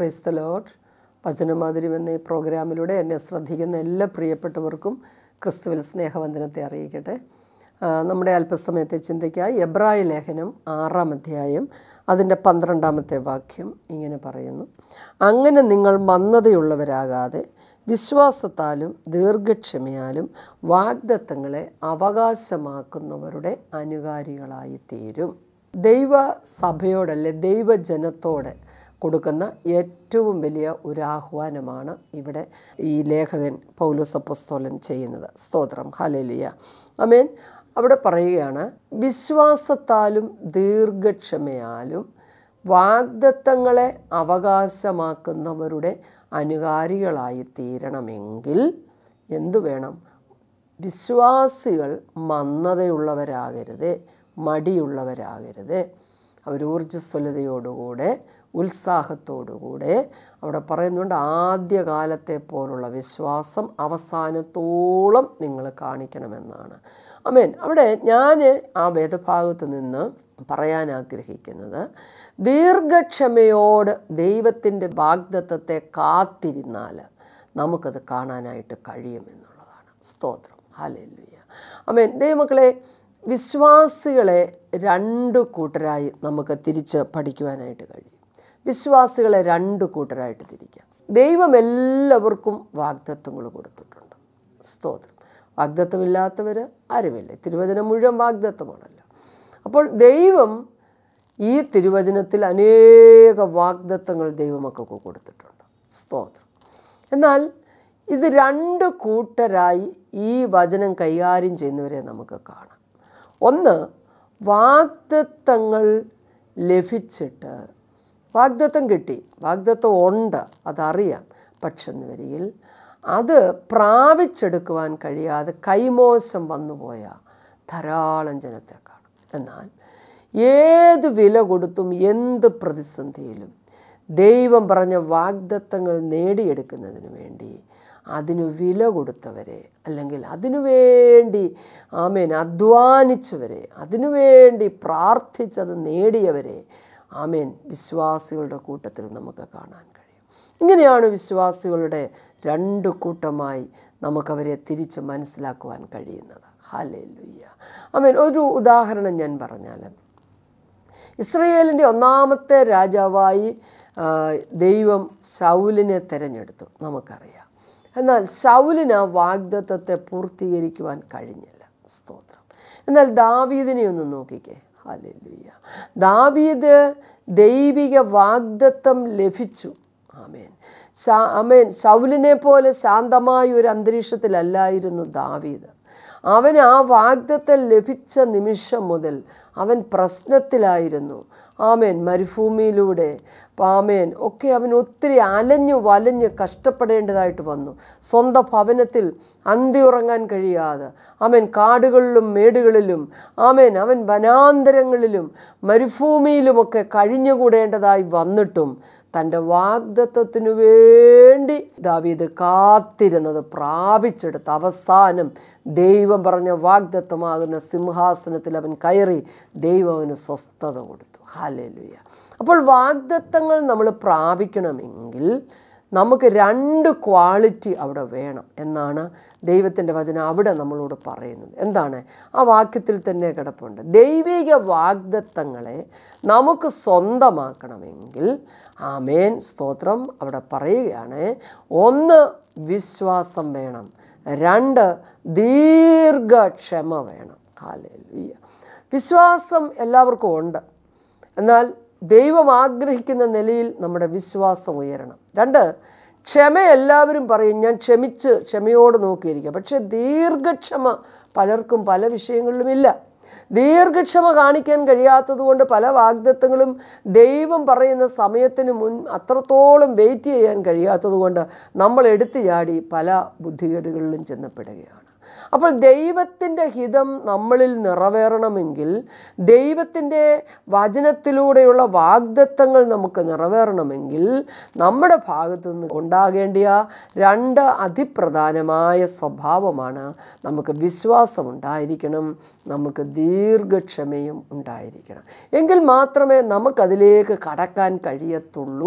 Praise the load വചനമാതിരി എന്ന ഈ പ്രോഗ്രാമിലൂടെ എന്നെ ശ്രദ്ധിക്കുന്ന എല്ലാ പ്രിയപ്പെട്ടവർക്കും ക്രിസ്തുവിൽ സ്നേഹവന്ദനത്തെ അറിയിക്കട്ടെ ആ, നമ്മുടെ അല്പസമയത്തെ ചിന്തയ്ക്കായി എബ്രായ ലേഖനം ആറാം അധ്യായം അതിൻ്റെ പന്ത്രണ്ടാമത്തെ വാക്യം ഇങ്ങനെ പറയുന്നു അങ്ങനെ നിങ്ങൾ മന്ദതയുള്ളവരാകാതെ വിശ്വാസത്താലും ദീർഘക്ഷമയാലും വാഗ്ദത്തങ്ങളെ അവകാശമാക്കുന്നവരുടെ അനുകാരികളായി തീരും ദൈവ സഭയോടല്ലേ ദൈവജനത്തോട് കൊടുക്കുന്ന ഏറ്റവും വലിയ ഒരു ആഹ്വാനമാണ് ഇവിടെ ഈ ലേഖകൻ പൗലോസ് അപ്പോസ്തോലൻ ചെയ്യുന്നത് സ്തോത്രം ഹലേലിയ അമേൻ അവിടെ പറയുകയാണ് വിശ്വാസത്താലും ദീർഘക്ഷമയാലും വാഗ്ദത്തങ്ങളെ അവകാശമാക്കുന്നവരുടെ അനുകാരികളായി തീരണമെങ്കിൽ എന്തു വേണം വിശ്വാസികൾ മന്ദതയുള്ളവരാകരുത് മടിയുള്ളവരാകരുത് അവർ ഊർജ്ജസ്വലതയോടുകൂടെ ഉത്സാഹത്തോടുകൂടെ അവിടെ പറയുന്നുണ്ട് ആദ്യകാലത്തെ പോലുള്ള വിശ്വാസം അവസാനത്തോളം നിങ്ങൾ കാണിക്കണമെന്നാണ് അമേൻ അവിടെ ഞാൻ ആ വേദഭാഗത്ത് നിന്ന് പറയാൻ ആഗ്രഹിക്കുന്നത് ദീർഘക്ഷമയോട് ദൈവത്തിൻ്റെ വാഗ്ദത്തത്തെ കാത്തിരുന്നാൽ നമുക്കത് കാണാനായിട്ട് കഴിയുമെന്നുള്ളതാണ് സ്തോത്രം ഹാലല്ലുയ്യ അമേൻ ദൈവമക്കളെ വിശ്വാസികളെ രണ്ട് കൂട്ടരായി നമുക്ക് തിരിച്ച് പഠിക്കുവാനായിട്ട് കഴിയും വിശ്വാസികളെ രണ്ട് കൂട്ടരായിട്ട് തിരിക്കാം ദൈവം എല്ലാവർക്കും വാഗ്ദത്വങ്ങൾ കൊടുത്തിട്ടുണ്ട് സ്തോത്രം വാഗ്ദത്വമില്ലാത്തവർ ആരുമില്ല തിരുവചനം മുഴുവൻ വാഗ്ദത്വമാണല്ലോ അപ്പോൾ ദൈവം ഈ തിരുവചനത്തിൽ അനേക വാഗ്ദത്തങ്ങൾ ദൈവമക്കൾക്ക് കൊടുത്തിട്ടുണ്ട് സ്തോത്രം എന്നാൽ ഇത് രണ്ട് കൂട്ടരായി ഈ വചനം കൈകാര്യം ചെയ്യുന്നവരെ നമുക്ക് കാണാം ഒന്ന് വാഗ്ദത്തങ്ങൾ ലഭിച്ചിട്ട് വാഗ്ദത്തം കിട്ടി വാഗ്ദത്തം ഉണ്ട് അതറിയാം പക്ഷെന്ന് വരികിൽ അത് പ്രാപിച്ചെടുക്കുവാൻ കഴിയാതെ കൈമോശം വന്നുപോയ ധാരാളം ജനത്തെ കാണും എന്നാൽ ഏത് വില കൊടുത്തും എന്ത് പ്രതിസന്ധിയിലും ദൈവം പറഞ്ഞ വാഗ്ദത്തങ്ങൾ നേടിയെടുക്കുന്നതിന് വേണ്ടി അതിനു വില കൊടുത്തവരെ അല്ലെങ്കിൽ അതിനു വേണ്ടി ആമേൻ അധ്വാനിച്ചവരെ അതിനുവേണ്ടി പ്രാർത്ഥിച്ചത് നേടിയവരെ ആമേൻ വിശ്വാസികളുടെ കൂട്ടത്തിൽ നമുക്ക് കാണാൻ കഴിയും ഇങ്ങനെയാണ് വിശ്വാസികളുടെ രണ്ട് കൂട്ടമായി നമുക്കവരെ തിരിച്ച് മനസ്സിലാക്കുവാൻ കഴിയുന്നത് ഹാലേ ലുയ്യ ആമേൻ ഒരു ഉദാഹരണം ഞാൻ പറഞ്ഞാൽ ഇസ്രയേലിൻ്റെ ഒന്നാമത്തെ രാജാവായി ആ, ദൈവം ശൗലിനെ തിരഞ്ഞെടുത്തു നമുക്കറിയാം എന്നാൽ ശൗലിന് ആ വാഗ്ദത്തത്തെ പൂർത്തീകരിക്കുവാൻ കഴിഞ്ഞില്ല സ്തോത്രം എന്നാൽ ദാവീദിനെ ഒന്ന് നോക്കിക്കേ ഹാലല്ലുയ്യ ദാവീദ് ദൈവിക വാഗ്ദത്തം ലഭിച്ചു ആമേൻ ശാ അമേൻ ശൗലിനെ പോലെ ശാന്തമായ ഒരു അന്തരീക്ഷത്തിലല്ലായിരുന്നു ദാവീദ് അവന് ആ വാഗ്ദത്തം ലഭിച്ച നിമിഷം മുതൽ അവൻ പ്രശ്നത്തിലായിരുന്നു ആമേൻ മരുഭൂമിയിലൂടെ ആമേൻ ഒക്കെ അവൻ ഒത്തിരി അലഞ്ഞു വലഞ്ഞ് കഷ്ടപ്പെടേണ്ടതായിട്ട് വന്നു സ്വന്തം ഭവനത്തിൽ അന്തി ഉറങ്ങാൻ കഴിയാതെ അവൻ കാടുകളിലും മേടുകളിലും ആമേൻ അവൻ വനാന്തരങ്ങളിലും മരുഭൂമിയിലുമൊക്കെ കഴിഞ്ഞുകൂടേണ്ടതായി വന്നിട്ടും തൻ്റെ വാഗ്ദത്വത്തിനു വേണ്ടി ദാവീദ് കാത്തിരുന്നത് പ്രാപിച്ചെടുത്ത് അവസാനം ദൈവം പറഞ്ഞ വാഗ്ദത്വമാകുന്ന സിംഹാസനത്തിൽ അവൻ കയറി ദൈവം അവന് സ്വസ്ഥത കൊടുത്തു ഹാലേലുയ അപ്പോൾ വാഗ്ദത്തങ്ങൾ നമ്മൾ പ്രാപിക്കണമെങ്കിൽ നമുക്ക് രണ്ട് ക്വാളിറ്റി അവിടെ വേണം എന്നാണ് ദൈവത്തിൻ്റെ വചനം അവിടെ നമ്മളോട് പറയുന്നത് എന്താണ് ആ വാക്യത്തിൽ തന്നെ കിടപ്പുണ്ട് ദൈവിക വാഗ്ദത്തങ്ങളെ നമുക്ക് സ്വന്തമാക്കണമെങ്കിൽ ആമേൻ സ്തോത്രം അവിടെ പറയുകയാണ് ഒന്ന് വിശ്വാസം വേണം രണ്ട് ദീർഘക്ഷമ വേണം ഹാലേലുയ്യ വിശ്വാസം എല്ലാവർക്കും ഉണ്ട് എന്നാൽ ദൈവം ആഗ്രഹിക്കുന്ന നിലയിൽ നമ്മുടെ വിശ്വാസം ഉയരണം രണ്ട് ക്ഷമ എല്ലാവരും പറയും ഞാൻ ക്ഷമിച്ച് ക്ഷമയോട് നോക്കിയിരിക്കുക പക്ഷേ ദീർഘക്ഷമ പലർക്കും പല വിഷയങ്ങളിലുമില്ല ദീർഘക്ഷമ കാണിക്കാൻ കഴിയാത്തതുകൊണ്ട് പല വാഗ്ദത്തങ്ങളും ദൈവം പറയുന്ന സമയത്തിന് മുൻ അത്രത്തോളം വെയിറ്റ് ചെയ്യാൻ കഴിയാത്തതുകൊണ്ട് നമ്മൾ എടുത്തു ചാടി പല ബുദ്ധികേടുകളിലും ചെന്നപ്പെടുകയാണ് അപ്പോൾ ദൈവത്തിൻ്റെ ഹിതം നമ്മളിൽ നിറവേറണമെങ്കിൽ ദൈവത്തിൻ്റെ വചനത്തിലൂടെയുള്ള വാഗ്ദത്തങ്ങൾ നമുക്ക് നിറവേറണമെങ്കിൽ നമ്മുടെ ഭാഗത്തു നിന്ന് ഉണ്ടാകേണ്ടിയ രണ്ട് അതിപ്രധാനമായ സ്വഭാവമാണ് നമുക്ക് വിശ്വാസമുണ്ടായിരിക്കണം നമുക്ക് ദീർഘക്ഷമയും ഉണ്ടായിരിക്കണം എങ്കിൽ മാത്രമേ നമുക്കതിലേക്ക് കടക്കാൻ കഴിയത്തുള്ളൂ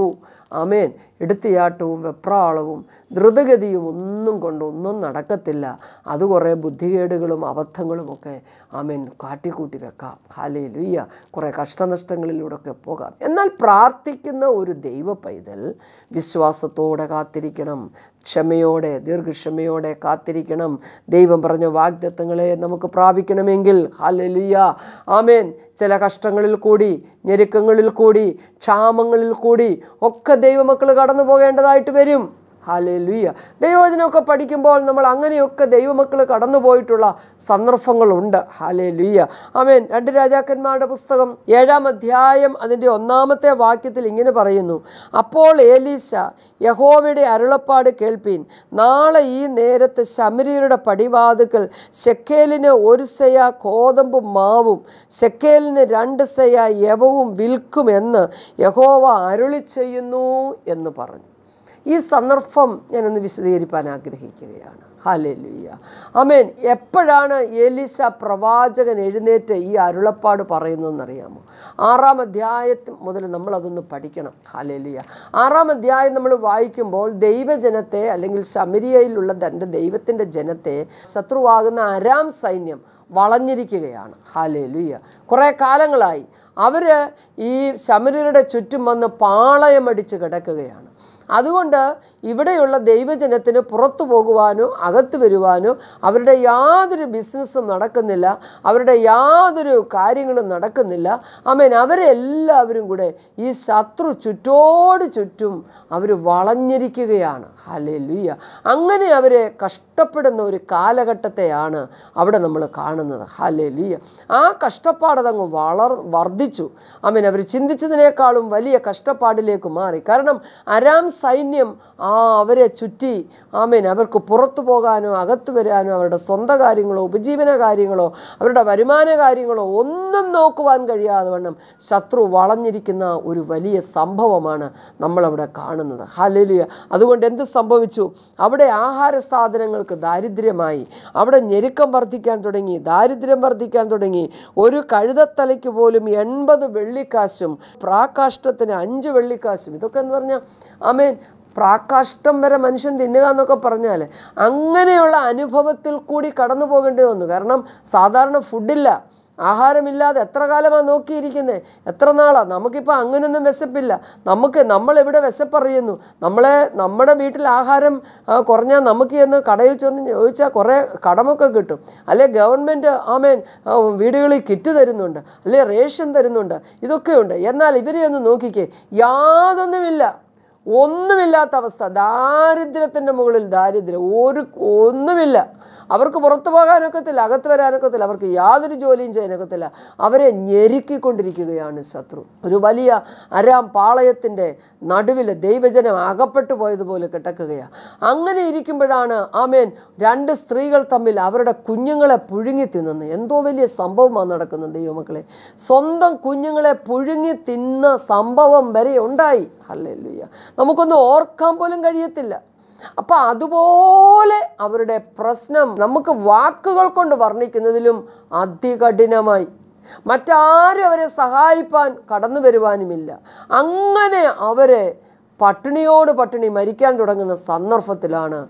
ആമേൻ എടുത്തിയാട്ടവും വെപ്രാളവും ദ്രുതഗതിയും ഒന്നും കൊണ്ട് ഒന്നും നടക്കത്തില്ല അത് കുറേ ബുദ്ധികേടുകളും അബദ്ധങ്ങളുമൊക്കെ ആമേൻ കാട്ടിക്കൂട്ടി വെക്കാം ഹാലേ ലുയ്യ കുറേ കഷ്ടനഷ്ടങ്ങളിലൂടെയൊക്കെ പോകാം എന്നാൽ പ്രാർത്ഥിക്കുന്ന ഒരു ദൈവ പൈതൽ വിശ്വാസത്തോടെ കാത്തിരിക്കണം ക്ഷമയോടെ ദീർഘക്ഷമയോടെ കാത്തിരിക്കണം ദൈവം പറഞ്ഞ വാഗ്ദത്തങ്ങളെ നമുക്ക് പ്രാപിക്കണമെങ്കിൽ ഹാലലുയ്യ ആമേൻ ചില കഷ്ടങ്ങളിൽ കൂടി ഞെരുക്കങ്ങളിൽ കൂടി ക്ഷാമങ്ങളിൽ കൂടി ഒക്കെ ദൈവമക്കൾ കടന്നു പോകേണ്ടതായിട്ട് വരും ഹാലേ ലുയ്യ ദൈവവചനമൊക്കെ പഠിക്കുമ്പോൾ നമ്മൾ അങ്ങനെയൊക്കെ ദൈവമക്കൾ കടന്നു പോയിട്ടുള്ള സന്ദർഭങ്ങളുണ്ട് ഹാലേ ലുയ്യ ആമേൻ രണ്ട് രാജാക്കന്മാരുടെ പുസ്തകം ഏഴാം അധ്യായം അതിൻ്റെ ഒന്നാമത്തെ വാക്യത്തിൽ ഇങ്ങനെ പറയുന്നു അപ്പോൾ ഏലീശ യഹോവയുടെ അരുളപ്പാട് കേൾപ്പീൻ നാളെ ഈ നേരത്ത് ശമരിയരുടെ പടിവാതുക്കൽ ശെക്കേലിന് ഒരു സെയ കോതമ്പും മാവും ശെക്കേലിന് രണ്ട് സെയ യവവും വിൽക്കുമെന്ന് യഹോവ അരുളി ചെയ്യുന്നു എന്ന് പറഞ്ഞു ഈ സന്ദർഭം ഞാനൊന്ന് വിശദീകരിപ്പാൻ ആഗ്രഹിക്കുകയാണ് ഹാലേലുയ്യ അമേൻ എപ്പോഴാണ് ഏലീശ പ്രവാചകൻ എഴുന്നേറ്റ് ഈ അരുളപ്പാട് പറയുന്നതെന്നറിയാമോ ആറാം അധ്യായത്തിൽ മുതൽ നമ്മളതൊന്ന് പഠിക്കണം ഹാലേലുയ്യ ആറാം അധ്യായം നമ്മൾ വായിക്കുമ്പോൾ ദൈവജനത്തെ അല്ലെങ്കിൽ ശമരിയയിലുള്ള തൻ്റെ ദൈവത്തിൻ്റെ ജനത്തെ ശത്രുവാകുന്ന അരാം സൈന്യം വളഞ്ഞിരിക്കുകയാണ് ഹാലേലുയ്യ കുറേ കാലങ്ങളായി അവർ ഈ ശമര്യരുടെ ചുറ്റും വന്ന് പാളയമടിച്ച് കിടക്കുകയാണ് അതുകൊണ്ട് ഇവിടെയുള്ള ദൈവജനത്തിന് പുറത്തു പോകുവാനോ അകത്ത് വരുവാനോ അവരുടെ യാതൊരു ബിസിനസ്സും നടക്കുന്നില്ല അവരുടെ യാതൊരു കാര്യങ്ങളും നടക്കുന്നില്ല അമേൻ അവരെല്ലാവരും കൂടെ ഈ ശത്രു ചുറ്റോട് ചുറ്റും അവർ വളഞ്ഞിരിക്കുകയാണ് ഹലേ ലുയ്യ അങ്ങനെ അവരെ കഷ്ടപ്പെടുന്ന ഒരു കാലഘട്ടത്തെയാണ് അവിടെ നമ്മൾ കാണുന്നത് ഹലേ ലുയ്യ ആ കഷ്ടപ്പാടതങ്ങ് വളർ വർദ്ധിച്ചു അമേൻ അവർ ചിന്തിച്ചതിനേക്കാളും വലിയ കഷ്ടപ്പാടിലേക്ക് മാറി കാരണം അരാം സൈന്യം ആ അവരെ ചുറ്റി ആമേൻ അവർക്ക് പുറത്തു പോകാനോ അകത്ത് വരാനോ അവരുടെ സ്വന്തം കാര്യങ്ങളോ ഉപജീവന കാര്യങ്ങളോ അവരുടെ വരുമാന കാര്യങ്ങളോ ഒന്നും നോക്കുവാൻ കഴിയാതെ വണ്ണം ശത്രു വളഞ്ഞിരിക്കുന്ന ഒരു വലിയ സംഭവമാണ് നമ്മളവിടെ കാണുന്നത് ഹാലേലിയ അതുകൊണ്ട് എന്ത് സംഭവിച്ചു അവിടെ ആഹാര സാധനങ്ങൾക്ക് ദാരിദ്ര്യമായി അവിടെ ഞെരുക്കം വർദ്ധിക്കാൻ തുടങ്ങി ദാരിദ്ര്യം വർദ്ധിക്കാൻ തുടങ്ങി ഒരു കഴുതത്തലയ്ക്ക് പോലും എൺപത് വെള്ളിക്കാശും പ്രാകാഷ്ടത്തിന് അഞ്ച് വെള്ളിക്കാശും ഇതൊക്കെ എന്ന് പറഞ്ഞാൽ ആമേൻ പ്രാകാഷ്ടം വരെ മനുഷ്യൻ തിന്നുക എന്നൊക്കെ പറഞ്ഞാൽ അങ്ങനെയുള്ള അനുഭവത്തിൽ കൂടി കടന്നു പോകേണ്ടി വന്നു കാരണം സാധാരണ ഫുഡില്ല ആഹാരമില്ലാതെ എത്ര കാലമാണ് നോക്കിയിരിക്കുന്നത് എത്ര നാളാണ് നമുക്കിപ്പോൾ അങ്ങനെയൊന്നും വിശപ്പില്ല നമുക്ക് നമ്മളെവിടെ വിശപ്പറിയുന്നു നമ്മളെ നമ്മുടെ വീട്ടിൽ ആഹാരം ആ, കുറഞ്ഞാൽ നമുക്ക് ചെന്ന് കടയിൽ ചെന്ന് ചോദിച്ചാൽ കുറേ കടമൊക്കെ കിട്ടും അല്ലെ ഗവൺമെൻറ് ആമേൻ ആ, വീടുകളിൽ കിറ്റ് തരുന്നുണ്ട് അല്ലെ റേഷൻ തരുന്നുണ്ട് ഇതൊക്കെയുണ്ട് എന്നാൽ ഇവരെ ഒന്ന് നോക്കിക്കേ യാതൊന്നുമില്ല ഒന്നുമില്ലാത്ത അവസ്ഥ ദാരിദ്ര്യത്തിൻ്റെ മുകളിൽ ദാരിദ്ര്യം ഒരു ഒന്നുമില്ല അവർക്ക് പുറത്തു പോകാനൊക്കത്തില്ല അകത്ത് വരാനൊക്കത്തില്ല അവർക്ക് യാതൊരു ജോലിയും ചെയ്യാനൊക്കത്തില്ല അവരെ ഞെരുക്കിക്കൊണ്ടിരിക്കുകയാണ് ശത്രു ഒരു വലിയ അരാം പാളയത്തിൻ്റെ നടുവിൽ ദൈവജനം അകപ്പെട്ടു പോയതുപോലെ കിടക്കുകയാണ് അങ്ങനെ ഇരിക്കുമ്പോഴാണ് ആമേൻ രണ്ട് സ്ത്രീകൾ തമ്മിൽ അവരുടെ കുഞ്ഞുങ്ങളെ പുഴുങ്ങി തിന്നുന്നു എന്തോ വലിയ സംഭവമാണ് നടക്കുന്നത് ദൈവമക്കളെ സ്വന്തം കുഞ്ഞുങ്ങളെ പുഴുങ്ങി തിന്ന സംഭവം വരെ ഉണ്ടായി ഹല്ലേലൂയ നമുക്കൊന്നും ഓർക്കാൻ പോലും കഴിയത്തില്ല അപ്പം അതുപോലെ അവരുടെ പ്രശ്നം നമുക്ക് വാക്കുകൾ കൊണ്ട് വർണ്ണിക്കുന്നതിലും അതികഠിനമായി മറ്റാരും അവരെ സഹായിപ്പാൻ കടന്നു വരുവാനുമില്ല അങ്ങനെ അവരെ പട്ടിണിയോട് പട്ടിണി മരിക്കാൻ തുടങ്ങുന്ന സന്ദർഭത്തിലാണ്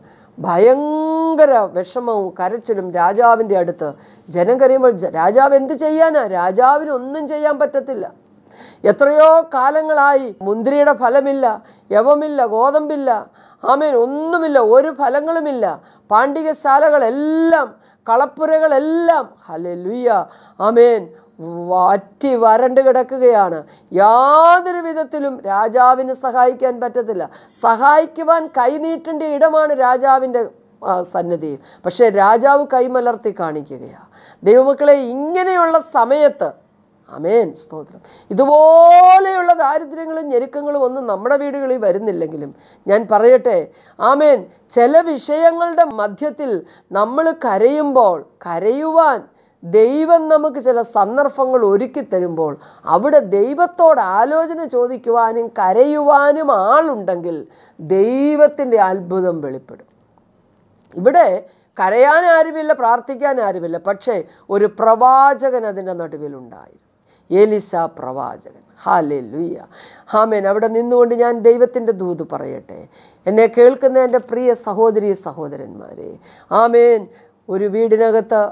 ഭയങ്കര വിഷമവും കരച്ചിലും രാജാവിൻ്റെ അടുത്ത് ജനം കറിയുമ്പോൾ ജ- രാജാവ് എന്ത് ചെയ്യാനാ രാജാവിന് ഒന്നും ചെയ്യാൻ പറ്റത്തില്ല എത്രയോ കാലങ്ങളായി മുന്തിരിയുടെ ഫലമില്ല യവമില്ല ഗോതമ്പില്ല ആമേൻ ഒന്നുമില്ല ഒരു ഫലങ്ങളുമില്ല പാണ്ഡികശാലകളെല്ലാം കളപ്പുരകളെല്ലാം ഹല്ലേലൂയ ആമേൻ വറ്റി വരണ്ട് കിടക്കുകയാണ് യാതൊരു വിധത്തിലും രാജാവിന് സഹായിക്കാൻ പറ്റത്തില്ല സഹായിക്കുവാൻ കൈനീട്ടേണ്ട ഇടമാണ് രാജാവിൻ്റെ ആ, സന്നിധിയിൽ പക്ഷേ രാജാവ് കൈമലർത്തി കാണിക്കുകയാണ് ദൈവമക്കളെ ഇങ്ങനെയുള്ള സമയത്ത് അമേൻ സ്തോത്രം ഇതുപോലെയുള്ള ദാരിദ്ര്യങ്ങളും ഞെരുക്കങ്ങളും ഒന്നും നമ്മുടെ വീടുകളിൽ വരുന്നില്ലെങ്കിലും ഞാൻ പറയട്ടെ ആമേൻ ചില വിഷയങ്ങളുടെ മധ്യത്തിൽ നമ്മൾ കരയുമ്പോൾ കരയുവാൻ ദൈവം നമുക്ക് ചില സന്ദർഭങ്ങൾ ഒരുക്കി തരുമ്പോൾ അവിടെ ദൈവത്തോട് ആലോചന ചോദിക്കുവാനും കരയുവാനും ആളുണ്ടെങ്കിൽ ദൈവത്തിൻ്റെ അത്ഭുതം വെളിപ്പെടും ഇവിടെ കരയാൻ ആരുമില്ല പ്രാർത്ഥിക്കാൻ ആരുമില്ല പക്ഷേ ഒരു പ്രവാചകൻ അതിൻ്റെ നടുവിലുണ്ടായിരുന്നു ഏലിസ പ്രവാചകൻ ഹാലേ ലുയ്യ ഹാമേൻ അവിടെ നിന്നുകൊണ്ട് ഞാൻ ദൈവത്തിൻ്റെ ദൂത് പറയട്ടെ എന്നെ കേൾക്കുന്ന എൻ്റെ പ്രിയ സഹോദരി സഹോദരന്മാരെ ആമേൻ ഒരു വീടിനകത്ത്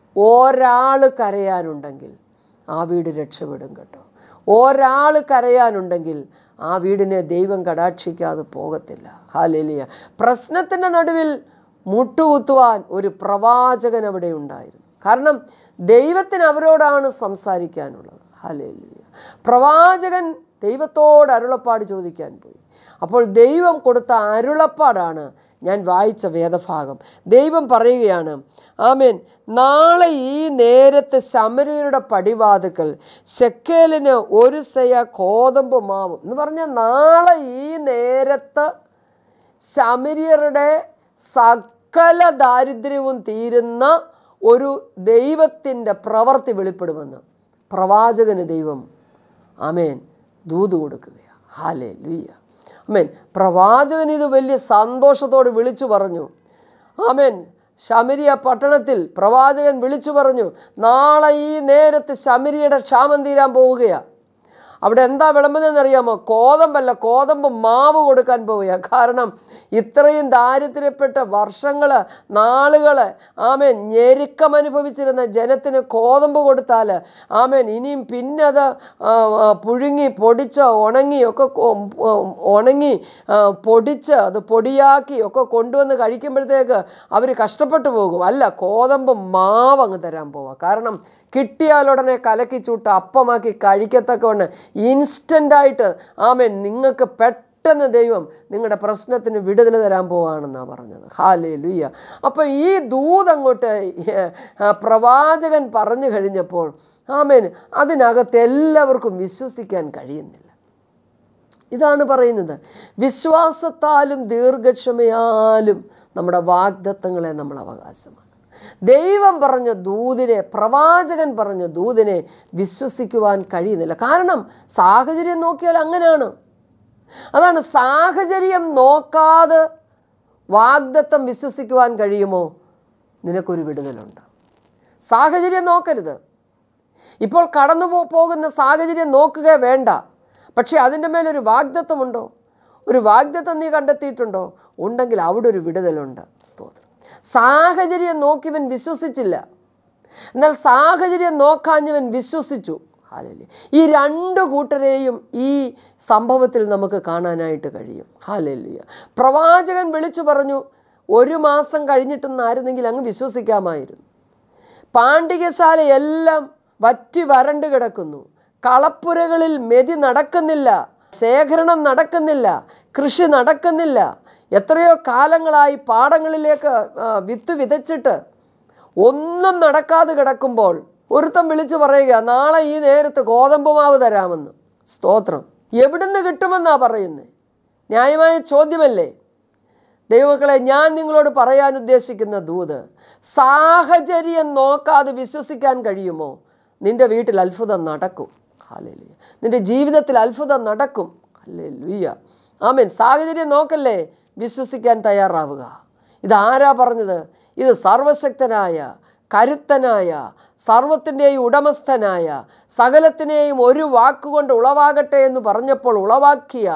ഒരാൾ കരയാനുണ്ടെങ്കിൽ ആ വീട് രക്ഷപ്പെടും കേട്ടോ ഒരാൾ കരയാനുണ്ടെങ്കിൽ ആ വീടിനെ ദൈവം കടാക്ഷിക്കാതെ പോകത്തില്ല ഹാലേലിയ പ്രശ്നത്തിൻ്റെ നടുവിൽ മുട്ടുകുത്തുവാൻ ഒരു പ്രവാചകൻ അവിടെ ഉണ്ടായിരുന്നു കാരണം ദൈവത്തിന് അവരോടാണ് സംസാരിക്കാനുള്ളത് ഹാലേലിയ പ്രവാചകൻ ദൈവത്തോട് അരുളപ്പാട് ചോദിക്കാൻ പോയി അപ്പോൾ ദൈവം കൊടുത്ത അരുളപ്പാടാണ് ഞാൻ വായിച്ച വേദഭാഗം ദൈവം പറയുകയാണ് ആമേൻ നാളെ ഈ നേരത്തെ ശമരിയരുടെ പടിവാതുക്കൽ ശെക്കേലിന് ഒരു സെയ കോതമ്പ് മാവും എന്ന് പറഞ്ഞാൽ നാളെ ഈ നേരത്ത് ശമരിയരുടെ സകല ദാരിദ്ര്യവും തീരുന്ന ഒരു ദൈവത്തിൻ്റെ പ്രവൃത്തി വെളിപ്പെടുമെന്ന് പ്രവാചകന് ദൈവം ആമേൻ ദൂത് കൊടുക്കുകയാണ് ഹാലേ ലുയ്യ ആമേൻ പ്രവാചകൻ ഇത് വലിയ സന്തോഷത്തോട് വിളിച്ചു പറഞ്ഞു ആമേൻ ശമരിയ പട്ടണത്തിൽ പ്രവാചകൻ വിളിച്ചു പറഞ്ഞു നാളെ ഈ നേരത്ത് ശമരിയുടെ ക്ഷാമം തീരാൻ പോവുകയാണ് അവിടെ എന്താ വിളമ്പുന്നതെന്നറിയാമോ കോതമ്പല്ല കോതമ്പ് മാവ് കൊടുക്കാൻ പോവുക കാരണം ഇത്രയും ദാരിദ്ര്യപ്പെട്ട വർഷങ്ങൾ നാളുകൾ ആമേൻ ഞെരുക്കം അനുഭവിച്ചിരുന്ന ജനത്തിന് കോതമ്പ് കൊടുത്താൽ ആമേൻ ഇനിയും പിന്നെ അത് ആ, ആ, പുഴുങ്ങി പൊടിച്ച് ഉണങ്ങി ഒക്കെ കൊ- ഉം, ഉണങ്ങി ആ, പൊടിച്ച് അത് പൊടിയാക്കി ഒക്കെ കൊണ്ടുവന്ന് കഴിക്കുമ്പോഴത്തേക്ക് അവർ കഷ്ടപ്പെട്ടു പോകും അല്ല കോതമ്പ് മാവ് അങ്ങ് തരാൻ പോവുക കാരണം കിട്ടിയാലുടനെ കലക്കി ചൂട്ട് അപ്പമാക്കി കഴിക്കത്തക്കവണ്ണം ഇൻസ്റ്റൻ്റായിട്ട് ആമേൻ നിങ്ങൾക്ക് പെട്ടെന്ന് ദൈവം നിങ്ങളുടെ പ്രശ്നത്തിന് വിടുതൽ തരാൻ പോവുകയാണെന്നാണ് പറഞ്ഞത് ഹാലേ ലുയ്യ അപ്പം ഈ ദൂത് അങ്ങോട്ട് ഏഹ്, ആ, പ്രവാചകൻ പറഞ്ഞു കഴിഞ്ഞപ്പോൾ ആമേൻ അതിനകത്ത് എല്ലാവർക്കും വിശ്വസിക്കാൻ കഴിയുന്നില്ല ഇതാണ് പറയുന്നത് വിശ്വാസത്താലും ദീർഘക്ഷമയാലും നമ്മുടെ വാഗ്ദത്തങ്ങളെ നമ്മൾ അവകാശമാണ് ദൈവം പറഞ്ഞ ദൂതിനെ പ്രവാചകൻ പറഞ്ഞ ദൂതിനെ വിശ്വസിക്കുവാൻ കഴിയുന്നില്ല കാരണം സാഹചര്യം നോക്കിയാൽ അങ്ങനെയാണ് അതാണ് സാഹചര്യം നോക്കാതെ വാഗ്ദത്തം വിശ്വസിക്കുവാൻ കഴിയുമോ നിനക്കൊരു വിടുതലുണ്ട് സാഹചര്യം നോക്കരുത് ഇപ്പോൾ കടന്നു പോ- പോകുന്ന സാഹചര്യം നോക്കുക വേണ്ട പക്ഷേ അതിൻ്റെ മേലൊരു വാഗ്ദത്തമുണ്ടോ ഒരു വാഗ്ദത്തം നീ കണ്ടെത്തിയിട്ടുണ്ടോ ഉണ്ടെങ്കിൽ അവിടെ ഒരു വിടുതലുണ്ട് സ്തോത്രം സാഹചര്യം നോക്കിയവൻ വിശ്വസിച്ചില്ല എന്നാൽ സാഹചര്യം നോക്കാഞ്ഞവൻ വിശ്വസിച്ചു ഹാലല്ലേ ഈ രണ്ട് കൂട്ടരെയും ഈ സംഭവത്തിൽ നമുക്ക് കാണാനായിട്ട് കഴിയും ഹാലല്ലിയ പ്രവാചകൻ വിളിച്ചു പറഞ്ഞു ഒരു മാസം കഴിഞ്ഞിട്ടെന്നായിരുന്നെങ്കിൽ അങ്ങ് വിശ്വസിക്കാമായിരുന്നു പാണ്ഡികശാലയെല്ലാം വറ്റി വരണ്ട് കിടക്കുന്നു കളപ്പുരകളിൽ മെതി നടക്കുന്നില്ല ശേഖരണം നടക്കുന്നില്ല കൃഷി നടക്കുന്നില്ല എത്രയോ കാലങ്ങളായി പാടങ്ങളിലേക്ക് ആ, വിത്ത് വിതച്ചിട്ട് ഒന്നും നടക്കാതെ കിടക്കുമ്പോൾ ഒരുത്തൻ വിളിച്ചു പറയുക നാളെ ഈ നേരത്ത് ഗോതമ്പ് മാവ് തരാമെന്ന് സ്തോത്രം എവിടുന്ന് കിട്ടുമെന്നാ പറയുന്നത് ന്യായമായ ചോദ്യമല്ലേ ദൈവമക്കളെ ഞാൻ നിങ്ങളോട് പറയാൻ ഉദ്ദേശിക്കുന്ന ദൂത് സാഹചര്യം നോക്കാതെ വിശ്വസിക്കാൻ കഴിയുമോ നിന്റെ വീട്ടിൽ അത്ഭുതം നടക്കും ഹാലേലുയ നിന്റെ ജീവിതത്തിൽ അത്ഭുതം നടക്കും ഹാലേലുയ്യ ആമേൻ സാഹചര്യം നോക്കല്ലേ വിശ്വസിക്കാൻ തയ്യാറാവുക ഇതാരാ പറഞ്ഞത് ഇത് സർവശക്തനായ കരുത്തനായ സർവത്തിൻ്റെയും ഉടമസ്ഥനായ സകലത്തിനെയും ഒരു വാക്കുകൊണ്ട് ഉളവാകട്ടെ എന്ന് പറഞ്ഞപ്പോൾ ഉളവാക്കിയ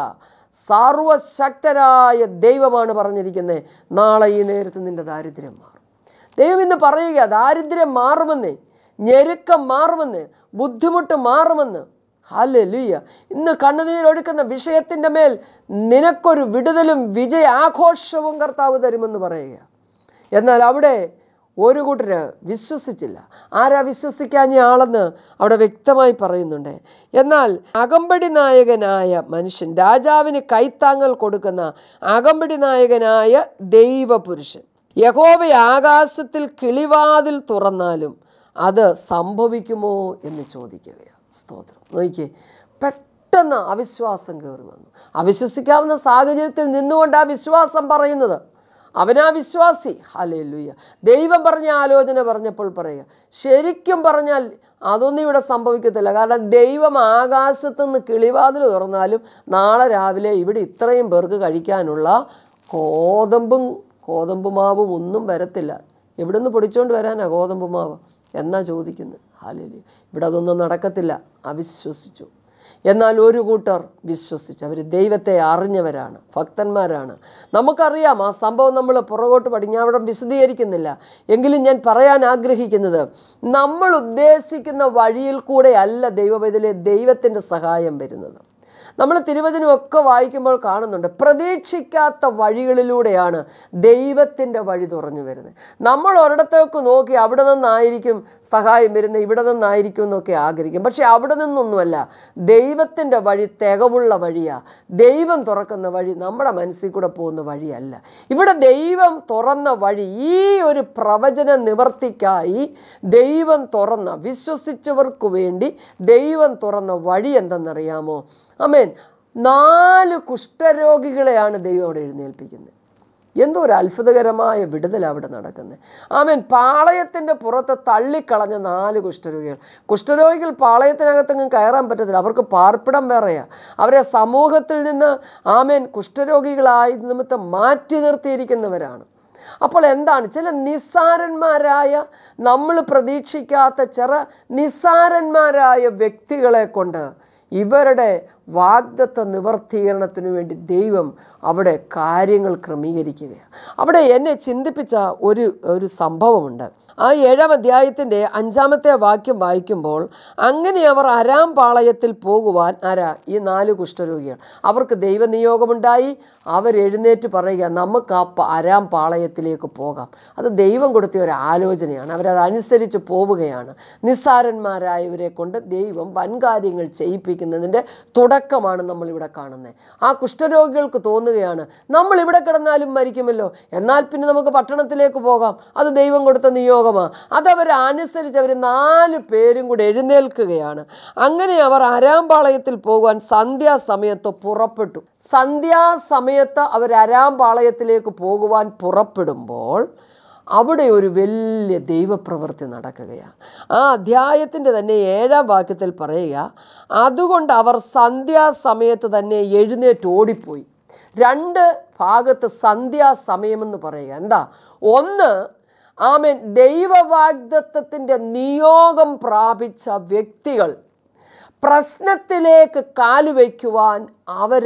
സർവശക്തനായ ദൈവമാണ് പറഞ്ഞിരിക്കുന്നത് നാളെ ഈ നേരത്ത് നിന്റെ ദാരിദ്ര്യം മാറും ദൈവം ഇന്ന് പറയുക ദാരിദ്ര്യം മാറുമെന്ന് ഞെരുക്കം മാറുമെന്ന് ബുദ്ധിമുട്ട് മാറുമെന്ന് ഹാലലുയ്യ ഇന്ന് കണ്ണുനീരൊഴുക്കുന്ന വിഷയത്തിൻ്റെ മേൽ നിനക്കൊരു വിടുതലും വിജയാഘോഷവും കർത്താവ് തരുമെന്ന് പറയുക എന്നാൽ അവിടെ ഒരു കൂട്ടർ വിശ്വസിച്ചില്ല ആരാ വിശ്വസിക്കാഞ്ഞ ആളെന്ന് അവിടെ വ്യക്തമായി പറയുന്നുണ്ട് എന്നാൽ അകമ്പടി നായകനായ മനുഷ്യൻ രാജാവിന് കൈത്താങ്ങൽ കൊടുക്കുന്ന അകമ്പടി നായകനായ ദൈവപുരുഷൻ യഹോവ ആകാശത്തിൽ കിളിവാതിൽ തുറന്നാലും അത് സംഭവിക്കുമോ എന്ന് ചോദിക്കുകയാണ് സ്തോത്രം നോക്കിയേ പെട്ടെന്ന് അവിശ്വാസം കയറി വന്നു അവിശ്വസിക്കാവുന്ന സാഹചര്യത്തിൽ നിന്നുകൊണ്ട് ആ വിശ്വാസം പറയുന്നത് അവനാ വിശ്വാസി ഹലേലുയ്യ ദൈവം പറഞ്ഞ ആലോചന പറഞ്ഞപ്പോൾ പറയുക ശരിക്കും പറഞ്ഞാൽ അതൊന്നും ഇവിടെ സംഭവിക്കത്തില്ല കാരണം ദൈവം ആകാശത്തുനിന്ന് കിളിവാതിൽ തുറന്നാലും നാളെ രാവിലെ ഇവിടെ ഇത്രയും പേർക്ക് കഴിക്കാനുള്ള കോതമ്പും കോതമ്പ് മാവും ഒന്നും വരത്തില്ല എവിടുന്ന് പൊടിച്ചുകൊണ്ട് വരാനാ ഗോതമ്പ് മാവ് എന്നാ ചോദിക്കുന്നത് ഹാലലി ഇവിടെ അതൊന്നും നടക്കത്തില്ല അവിശ്വസിച്ചു എന്നാൽ ഒരു കൂട്ടർ വിശ്വസിച്ചു അവർ ദൈവത്തെ അറിഞ്ഞവരാണ് ഭക്തന്മാരാണ് നമുക്കറിയാം ആ സംഭവം നമ്മൾ പുറകോട്ട് പടിഞ്ഞാവിടം വിശദീകരിക്കുന്നില്ല എങ്കിലും ഞാൻ പറയാൻ ആഗ്രഹിക്കുന്നത് നമ്മൾ ഉദ്ദേശിക്കുന്ന വഴിയിൽ കൂടെ അല്ല ദൈവവേദിലെ ദൈവത്തിൻ്റെ സഹായം വരുന്നത് നമ്മൾ തിരുവചനമൊക്കെ വായിക്കുമ്പോൾ കാണുന്നുണ്ട് പ്രതീക്ഷിക്കാത്ത വഴികളിലൂടെയാണ് ദൈവത്തിൻ്റെ വഴി തുറന്നു വരുന്നത് നമ്മൾ ഒരിടത്തേക്ക് നോക്കി അവിടെ നിന്നായിരിക്കും സഹായം വരുന്നത് ഇവിടെ നിന്നായിരിക്കും എന്നൊക്കെ ആഗ്രഹിക്കും പക്ഷേ അവിടെ നിന്നൊന്നുമല്ല ദൈവത്തിൻ്റെ വഴി തികവുള്ള വഴിയാണ് ദൈവം തുറക്കുന്ന വഴി നമ്മുടെ മനസ്സിൽ കൂടെ പോകുന്ന വഴിയല്ല ഇവിടെ ദൈവം തുറന്ന വഴി ഈ ഒരു പ്രവചന നിവർത്തിക്കായി ദൈവം തുറന്ന വിശ്വസിച്ചവർക്ക് വേണ്ടി ദൈവം തുറന്ന വഴി എന്തെന്നറിയാമോ അമേൻ നാല് കുഷ്ഠരോഗികളെയാണ് ദൈവം അവിടെ എഴുന്നേൽപ്പിക്കുന്നത് എന്തോ ഒരു അത്ഭുതകരമായ വിടുതൽ അവിടെ നടക്കുന്നത് ആമേൻ പാളയത്തിൻ്റെ പുറത്ത് തള്ളിക്കളഞ്ഞ നാല് കുഷ്ഠരോഗികൾ കുഷ്ഠരോഗികൾ പാളയത്തിനകത്തെങ്ങും കയറാൻ പറ്റത്തില്ല അവർക്ക് പാർപ്പിടം വേറെയാണ് അവരെ സമൂഹത്തിൽ നിന്ന് ആമേൻ കുഷ്ഠരോഗികളായി നിമിത്തം മാറ്റി നിർത്തിയിരിക്കുന്നവരാണ് അപ്പോൾ എന്താണ് ചില നിസ്സാരന്മാരായ നമ്മൾ പ്രതീക്ഷിക്കാത്ത ചില നിസ്സാരന്മാരായ വ്യക്തികളെ കൊണ്ട് ഇവരുടെ വാഗ്ദത്ത നിവർത്തീകരണത്തിന് വേണ്ടി ദൈവം അവിടെ കാര്യങ്ങൾ ക്രമീകരിക്കുകയാണ് അവിടെ എന്നെ ചിന്തിപ്പിച്ച ഒരു ഒരു സംഭവമുണ്ട് ആ ഏഴാം അധ്യായത്തിൻ്റെ അഞ്ചാമത്തെ വാക്യം വായിക്കുമ്പോൾ അങ്ങനെ അവർ അരാം പാളയത്തിൽ പോകുവാൻ ആരാ ഈ നാല് കുഷ്ഠരോഗികൾ അവർക്ക് ദൈവനിയോഗമുണ്ടായി അവരെഴുന്നേറ്റ് പറയുക നമുക്ക് ആ പ- അരാം പാളയത്തിലേക്ക് പോകാം അത് ദൈവം കൊടുത്ത ഒരു ആലോചനയാണ് അവരതനുസരിച്ച് പോവുകയാണ് നിസ്സാരന്മാരായവരെ കൊണ്ട് ദൈവം വൻകാര്യങ്ങൾ ചെയ്യിപ്പിക്കുന്നതിൻ്റെ തുടക്കമാണ് നമ്മളിവിടെ കാണുന്നത് ആ കുഷ്ഠരോഗികൾക്ക് തോന്നുകയാണ് നമ്മൾ ഇവിടെ കിടന്നാലും മരിക്കുമല്ലോ എന്നാൽ പിന്നെ നമുക്ക് പട്ടണത്തിലേക്ക് പോകാം അത് ദൈവം കൊടുത്ത നിയോഗമാണ് അതവർ അനുസരിച്ച് അവർ നാല് പേരും കൂടെ എഴുന്നേൽക്കുകയാണ് അങ്ങനെ അവർ അരാമ്പാളയത്തിൽ പോകുവാൻ സന്ധ്യാസമയത്ത് പുറപ്പെട്ടു സന്ധ്യാസമയത്ത് അവർ അരാമ്പാളയത്തിലേക്ക് പോകുവാൻ പുറപ്പെടുമ്പോൾ അവിടെ ഒരു വലിയ ദൈവപ്രവൃത്തി നടക്കുകയാണ് ആ അധ്യായത്തിൻ്റെ തന്നെ ഏഴാം വാക്യത്തിൽ പറയുക അതുകൊണ്ട് അവർ സന്ധ്യാസമയത്ത് തന്നെ എഴുന്നേറ്റ് ഓടിപ്പോയി രണ്ട് ഭാഗത്ത് സന്ധ്യാസമയമെന്ന് പറയുക എന്താ ഒന്ന് ആമേൻ ദൈവവാഗ്ദത്വത്തിൻ്റെ നിയോഗം പ്രാപിച്ച വ്യക്തികൾ പ്രശ്നത്തിലേക്ക് കാലുവയ്ക്കുവാൻ അവർ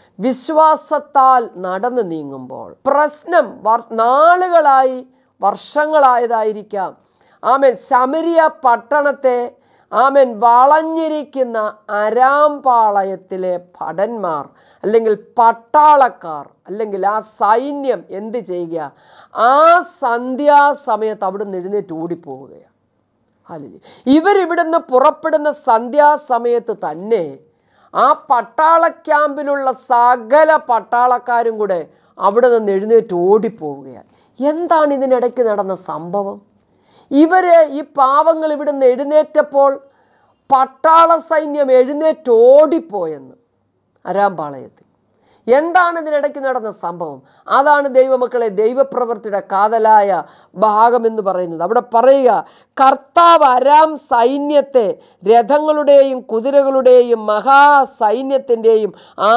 വിശ്വാസത്താൽ നടന്നു നീങ്ങുമ്പോൾ പ്രശ്നം വർ- നാളുകളായി വർഷങ്ങളായതായിരിക്കാം ആമേൻ ശമരിയ പട്ടണത്തെ ആമേൻ വളഞ്ഞിരിക്കുന്ന അരാംപാളയത്തിലെ ഭടന്മാർ അല്ലെങ്കിൽ പട്ടാളക്കാർ അല്ലെങ്കിൽ ആ സൈന്യം എന്ത് ചെയ്യുക ആ സന്ധ്യാസമയത്ത് അവിടെ നിന്ന് എഴുന്നേറ്റ് ഓടിപ്പോവുകയാണ് ഹല്ലേലൂയ. ഇവരിവിടുന്ന് പുറപ്പെടുന്ന സന്ധ്യാസമയത്ത് തന്നെ ആ പട്ടാള ക്യാമ്പിലുള്ള സകല പട്ടാളക്കാരും കൂടെ അവിടെ നിന്ന് എഴുന്നേറ്റ് ഓടിപ്പോവുകയാണ് എന്താണ് ഇതിനിടയ്ക്ക് നടന്ന സംഭവം ഇവർ ഈ പാവങ്ങൾ ഇവിടുന്ന് എഴുന്നേറ്റപ്പോൾ പട്ടാള സൈന്യം എഴുന്നേറ്റ് ഓടിപ്പോയെന്ന് അരാമ്പാളയത്തിൽ എന്താണ് ഇതിനിടയ്ക്ക് നടന്ന സംഭവം അതാണ് ദൈവമക്കളെ ദൈവപ്രവൃത്തിയുടെ കാതലായ ഭാഗമെന്ന് പറയുന്നത് അവിടെ പറയുക കർത്താവ് അരാം സൈന്യത്തെ രഥങ്ങളുടെയും കുതിരകളുടെയും മഹാസൈന്യത്തിൻ്റെയും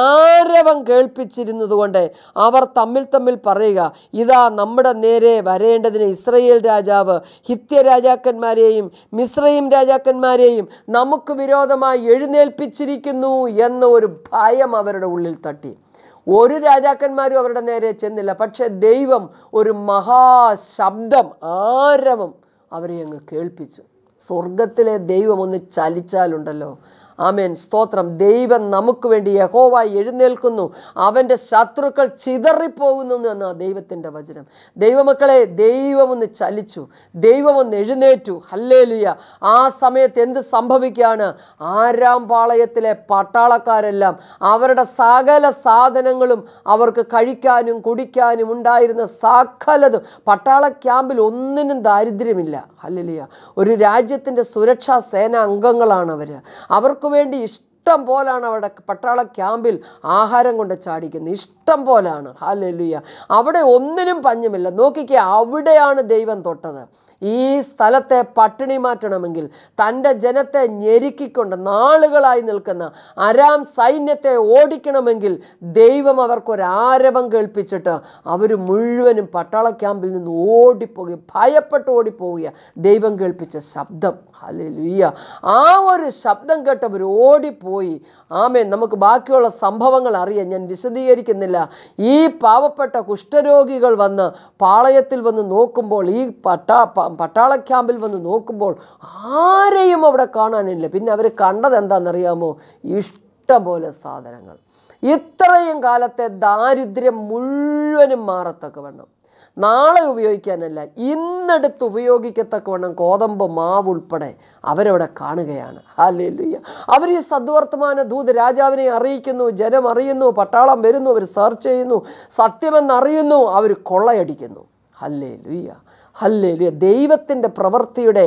ആരവം കേൾപ്പിച്ചിരുന്നതുകൊണ്ട് അവർ തമ്മിൽ തമ്മിൽ പറയുക ഇതാ നമ്മുടെ നേരെ വരേണ്ടതിന് ഇസ്രയേൽ രാജാവ് ഹിത്യ രാജാക്കന്മാരെയും മിശ്രയും രാജാക്കന്മാരെയും നമുക്ക് വിരോധമായി എഴുന്നേൽപ്പിച്ചിരിക്കുന്നു എന്ന ഒരു ഭയം അവരുടെ ഉള്ളിൽ തട്ടി ഒരു രാജാക്കന്മാരും അവരുടെ നേരെ ചെന്നില്ല പക്ഷെ ദൈവം ഒരു മഹാശബ്ദം ആരവം അവരെ അങ്ങ് കേൾപ്പിച്ചു സ്വർഗത്തിലെ ദൈവം ഒന്ന് ചലിച്ചാലുണ്ടല്ലോ ആമേൻ സ്തോത്രം ദൈവം നമുക്ക് വേണ്ടി യഹോവ എഴുന്നേൽക്കുന്നു അവൻ്റെ ശത്രുക്കൾ ചിതറിപ്പോകുന്നു എന്ന ദൈവത്തിൻ്റെ വചനം ദൈവമക്കളെ ദൈവമൊന്ന് ചലിച്ചു ദൈവമൊന്ന് എഴുന്നേറ്റു ഹല്ലേലുയ ആ സമയത്ത് എന്ത് സംഭവിക്കുകയാണ് ആരാം പാളയത്തിലെ പട്ടാളക്കാരെല്ലാം അവരുടെ സകല സാധനങ്ങളും അവർക്ക് കഴിക്കാനും കുടിക്കാനും ഉണ്ടായിരുന്ന സകലതും പട്ടാള ക്യാമ്പിൽ ഒന്നിനും ദാരിദ്ര്യമില്ല ഹല്ലേലൂയ ഒരു രാജ്യത്തിൻ്റെ സുരക്ഷാ സേന അംഗങ്ങളാണ് അവർ അവർക്ക് വേണ്ടി ഇഷ്ടം ഇഷ്ടം പോലാണ് അവിടെ പട്ടാള ക്യാമ്പിൽ ആഹാരം കൊണ്ട് ചാടിക്കുന്നത് ഇഷ്ടം പോലാണ് ഹാലലുയ്യ അവിടെ ഒന്നിനും പഞ്ഞുമില്ല നോക്കിക്കേ അവിടെയാണ് ദൈവം തൊട്ടത് ഈ സ്ഥലത്തെ പട്ടിണി മാറ്റണമെങ്കിൽ തൻ്റെ ജനത്തെ ഞെരുക്കിക്കൊണ്ട് നാളുകളായി നിൽക്കുന്ന അരാം സൈന്യത്തെ ഓടിക്കണമെങ്കിൽ ദൈവം അവർക്കൊരാരവം കേൾപ്പിച്ചിട്ട് അവർ മുഴുവനും പട്ടാള ക്യാമ്പിൽ നിന്ന് ഓടിപ്പോവുക ഭയപ്പെട്ട് ഓടിപ്പോവുക ദൈവം കേൾപ്പിച്ച ശബ്ദം ഹല്ലേലൂയ ആ ഒരു ശബ്ദം കേട്ടവർ ഓടിപ്പോയി ആമേ നമുക്ക് ബാക്കിയുള്ള സംഭവങ്ങൾ അറിയാം ഞാൻ വിശദീകരിക്കുന്നില്ല ഈ പാവപ്പെട്ട കുഷ്ഠരോഗികൾ വന്ന് പാളയത്തിൽ വന്ന് നോക്കുമ്പോൾ ഈ പട്ടാ പ- പട്ടാള ക്യാമ്പിൽ വന്ന് നോക്കുമ്പോൾ ആരെയും അവിടെ കാണാനില്ല പിന്നെ അവർ കണ്ടത് എന്താണെന്നറിയാമോ ഇഷ്ടം പോലെ സാധനങ്ങൾ ഇത്രയും കാലത്തെ ദാരിദ്ര്യം മുഴുവനും മാറത്തക്കവണ്ണം നാളെ ഉപയോഗിക്കാനല്ല ഇന്നെടുത്ത് ഉപയോഗിക്കത്തക്കവണ്ണം ഗോതമ്പ് മാവ് ഉൾപ്പെടെ അവരവിടെ കാണുകയാണ് ഹാലേലുയ്യ അവർ ഈ സദ്വർത്തമാന ദൂത് രാജാവിനെ അറിയിക്കുന്നു ജനം അറിയുന്നു പട്ടാളം വരുന്നു അവർ സെർച്ച് ചെയ്യുന്നു സത്യമെന്നറിയുന്നു അവർ കൊള്ളയടിക്കുന്നു ഹല്ലേ ലുയ്യ ഹല്ലേ ലുയ്യ ദൈവത്തിൻ്റെ പ്രവൃത്തിയുടെ